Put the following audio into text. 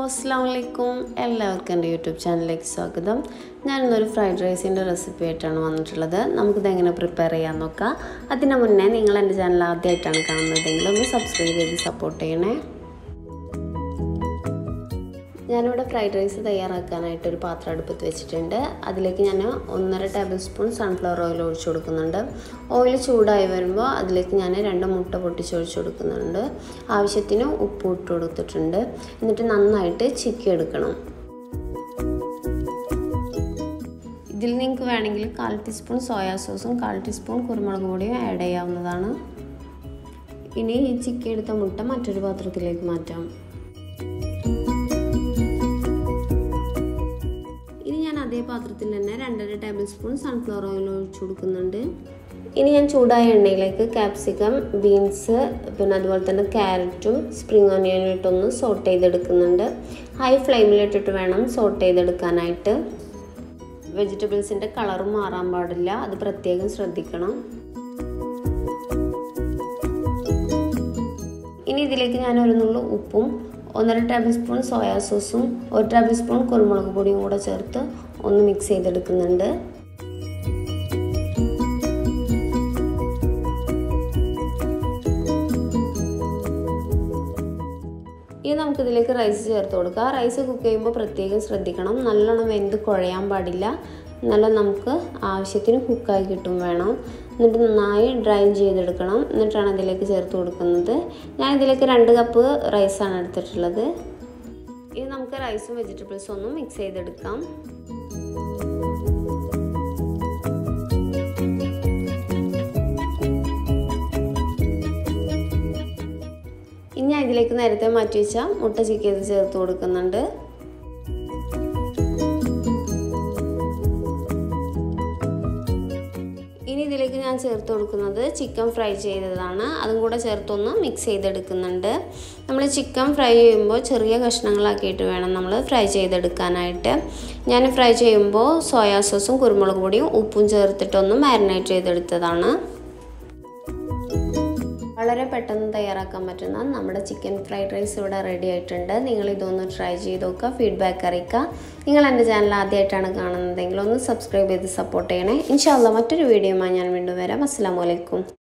അസ്സാം വലൈക്കും എല്ലാവർക്കും എൻ്റെ യൂട്യൂബ് ചാനലിലേക്ക് സ്വാഗതം ഞാനിന്നൊരു ഫ്രൈഡ് റൈസിൻ്റെ റെസിപ്പി ആയിട്ടാണ് വന്നിട്ടുള്ളത് നമുക്കിത് എങ്ങനെ പ്രിപ്പയർ ചെയ്യാൻ നോക്കാം അതിന് മുന്നേ നിങ്ങൾ എൻ്റെ ചാനൽ ആദ്യമായിട്ടാണ് കാണുന്നതെങ്കിൽ ഒന്ന് സബ്സ്ക്രൈബ് ചെയ്ത് സപ്പോർട്ട് ചെയ്യണേ ഞാനിവിടെ ഫ്രൈഡ് റൈസ് തയ്യാറാക്കാനായിട്ട് ഒരു പാത്രം അടുപ്പത്ത് വെച്ചിട്ടുണ്ട് അതിലേക്ക് ഞാൻ ഒന്നര ടേബിൾ സ്പൂൺ സൺഫ്ലവർ ഓയിൽ ഒഴിച്ചു കൊടുക്കുന്നുണ്ട് ഓയിൽ ചൂടായി വരുമ്പോൾ അതിലേക്ക് ഞാൻ രണ്ട് മുട്ട പൊട്ടിച്ച് ഒഴിച്ചു കൊടുക്കുന്നുണ്ട് ആവശ്യത്തിന് ഉപ്പ് ഇട്ട് കൊടുത്തിട്ടുണ്ട് എന്നിട്ട് നന്നായിട്ട് ചിക്കി എടുക്കണം ഇതിൽ നിങ്ങൾക്ക് വേണമെങ്കിൽ കാൽ ടീസ്പൂൺ സോയാ സോസും കാൽ ടീസ്പൂൺ കുരുമുളക് പൊടിയും ആഡ് ചെയ്യാവുന്നതാണ് ഇനി ഈ ചിക്കി എടുത്ത മുട്ട മറ്റൊരു പാത്രത്തിലേക്ക് മാറ്റാം അതേ പാത്രത്തിൽ തന്നെ രണ്ടര ടേബിൾ സ്പൂൺ സൺഫ്ലവർ ഓയിൽ ഒഴിച്ചു കൊടുക്കുന്നുണ്ട് ഇനി ഞാൻ ചൂടായ എണ്ണയിലേക്ക് ക്യാപ്സിക്കം ബീൻസ് പിന്നെ അതുപോലെ തന്നെ ക്യാരറ്റും സ്പ്രിങ് ഓനിയനും ഇട്ടൊന്ന് സോട്ട് ചെയ്തെടുക്കുന്നുണ്ട് ഹൈ ഫ്ലെയിമിലിട്ടിട്ട് വേണം സോട്ട് ചെയ്തെടുക്കാനായിട്ട് വെജിറ്റബിൾസിൻ്റെ കളറും മാറാൻ പാടില്ല അത് പ്രത്യേകം ശ്രദ്ധിക്കണം ഇനി ഇതിലേക്ക് ഞാൻ ഒരു നുള്ളു ഉപ്പും ഒന്നര ടേബിൾ സ്പൂൺ സോയാ സോസും ഒരു ടേബിൾ സ്പൂൺ കുരുമുളക് പൊടിയും കൂടെ ചേർത്ത് ഒന്ന് മിക്സ് ചെയ്തെടുക്കുന്നുണ്ട് ഇനി നമുക്കിതിലേക്ക് റൈസ് ചേർത്ത് കൊടുക്കുക റൈസ് കുക്ക് ചെയ്യുമ്പോൾ പ്രത്യേകം ശ്രദ്ധിക്കണം നല്ലോണം വെന്ത് കുഴയാൻ പാടില്ല നല്ല നമുക്ക് ആവശ്യത്തിന് കുക്കായി കിട്ടും വേണം എന്നിട്ട് നന്നായി ഡ്രൈൻ ചെയ്തെടുക്കണം എന്നിട്ടാണ് ഇതിലേക്ക് ചേർത്ത് കൊടുക്കുന്നത് ഞാൻ ഇതിലേക്ക് രണ്ട് കപ്പ് റൈസാണ് എടുത്തിട്ടുള്ളത് ഇനി നമുക്ക് റൈസും വെജിറ്റബിൾസും ഒന്ന് മിക്സ് ചെയ്തെടുക്കാം ഇനി ഞാൻ ഇതിലേക്ക് നേരത്തെ മാറ്റി വെച്ച മുട്ട ചിക്കൻ ചേർത്ത് കൊടുക്കുന്നുണ്ട് ഇനി ഇതിലേക്ക് ഞാൻ ചേർത്ത് കൊടുക്കുന്നത് ചിക്കൻ ഫ്രൈ ചെയ്തതാണ് അതും കൂടെ ചേർത്തൊന്ന് മിക്സ് ചെയ്തെടുക്കുന്നുണ്ട് നമ്മൾ ചിക്കൻ ഫ്രൈ ചെയ്യുമ്പോൾ ചെറിയ കഷ്ണങ്ങളാക്കിയിട്ട് വേണം നമ്മൾ ഫ്രൈ ചെയ്തെടുക്കാനായിട്ട് ഞാൻ ഫ്രൈ ചെയ്യുമ്പോൾ സോയാ സോസും കുരുമുളക് പൊടിയും ഉപ്പും ചേർത്തിട്ടൊന്ന് മാരിനേറ്റ് ചെയ്തെടുത്തതാണ് വളരെ പെട്ടെന്ന് തയ്യാറാക്കാൻ പറ്റുന്ന നമ്മുടെ ചിക്കൻ ഫ്രൈഡ് റൈസ് ഇവിടെ റെഡി ആയിട്ടുണ്ട് നിങ്ങൾ ഇതൊന്ന് ട്രൈ ചെയ്ത് നോക്കുക ഫീഡ്ബാക്ക് അറിയിക്കുക നിങ്ങൾ എൻ്റെ ചാനൽ ആദ്യമായിട്ടാണ് കാണുന്നതെങ്കിൽ ഒന്ന് സബ്സ്ക്രൈബ് ചെയ്ത് സപ്പോർട്ട് ചെയ്യണേ ഇൻഷാല്ല മറ്റൊരു വീഡിയോയുമായി ഞാൻ വീണ്ടും വരാം അസ്സാം വലൈക്കും